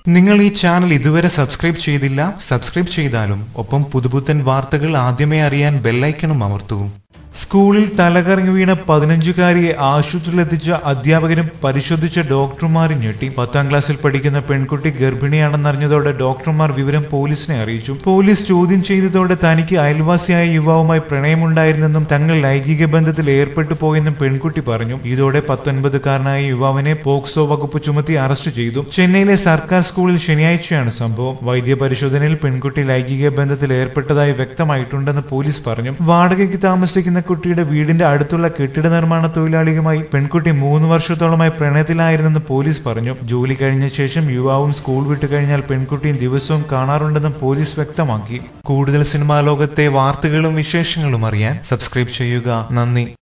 നിങ്ങൾ ഈ ചാനൽ ഇതുവരെ സബ്സ്ക്രൈബ് ചെയ്തില്ല സബ്സ്ക്രൈബ് ചെയ്താലും ഒപ്പം പുതുപുത്തൻ വാർത്തകൾ ആദ്യമേ അറിയാൻ ബെല്ലൈക്കണും അമർത്തൂ സ്കൂളിൽ തലകറങ്ങി വീണ പതിനഞ്ചുകാരിയെ ആശുപത്രിയിലെത്തിച്ച അധ്യാപകരും പരിശോധിച്ച ഡോക്ടർമാരും ഞെട്ടി പത്താം ക്ലാസ്സിൽ പഠിക്കുന്ന പെൺകുട്ടി ഗർഭിണിയാണെന്നറിഞ്ഞതോടെ ഡോക്ടർമാർ വിവരം പോലീസിനെ അറിയിച്ചു പോലീസ് ചോദ്യം ചെയ്തതോടെ തനിക്ക് അയൽവാസിയായ യുവാവുമായി പ്രണയമുണ്ടായിരുന്നെന്നും തങ്ങൾ ലൈംഗിക ബന്ധത്തിൽ ഏർപ്പെട്ടു പോയെന്നും പെൺകുട്ടി പറഞ്ഞു ഇതോടെ പത്തൊൻപതുകാരനായ യുവാവിനെ പോക്സോ വകുപ്പ് ചുമത്തി അറസ്റ്റ് ചെയ്തു ചെന്നൈയിലെ സർക്കാർ സ്കൂളിൽ ശനിയാഴ്ചയാണ് സംഭവം വൈദ്യപരിശോധനയിൽ പെൺകുട്ടി ലൈംഗിക ബന്ധത്തിൽ ഏർപ്പെട്ടതായി വ്യക്തമായിട്ടുണ്ടെന്ന് പോലീസ് പറഞ്ഞു വാടകയ്ക്ക് താമസിക്കുന്ന കുട്ടിയുടെ വീടിന്റെ അടുത്തുള്ള കെട്ടിട നിർമ്മാണ തൊഴിലാളിയുമായി പെൺകുട്ടി മൂന്ന് വർഷത്തോളമായി പ്രണയത്തിലായിരുന്നെന്ന് പോലീസ് പറഞ്ഞു ജോലി കഴിഞ്ഞ ശേഷം യുവാവും സ്കൂൾ വിട്ടു കഴിഞ്ഞാൽ പെൺകുട്ടിയും ദിവസവും കാണാറുണ്ടെന്നും പോലീസ് വ്യക്തമാക്കി കൂടുതൽ സിനിമാ ലോകത്തെ വാർത്തകളും വിശേഷങ്ങളും അറിയാൻ സബ്സ്ക്രൈബ് ചെയ്യുക നന്ദി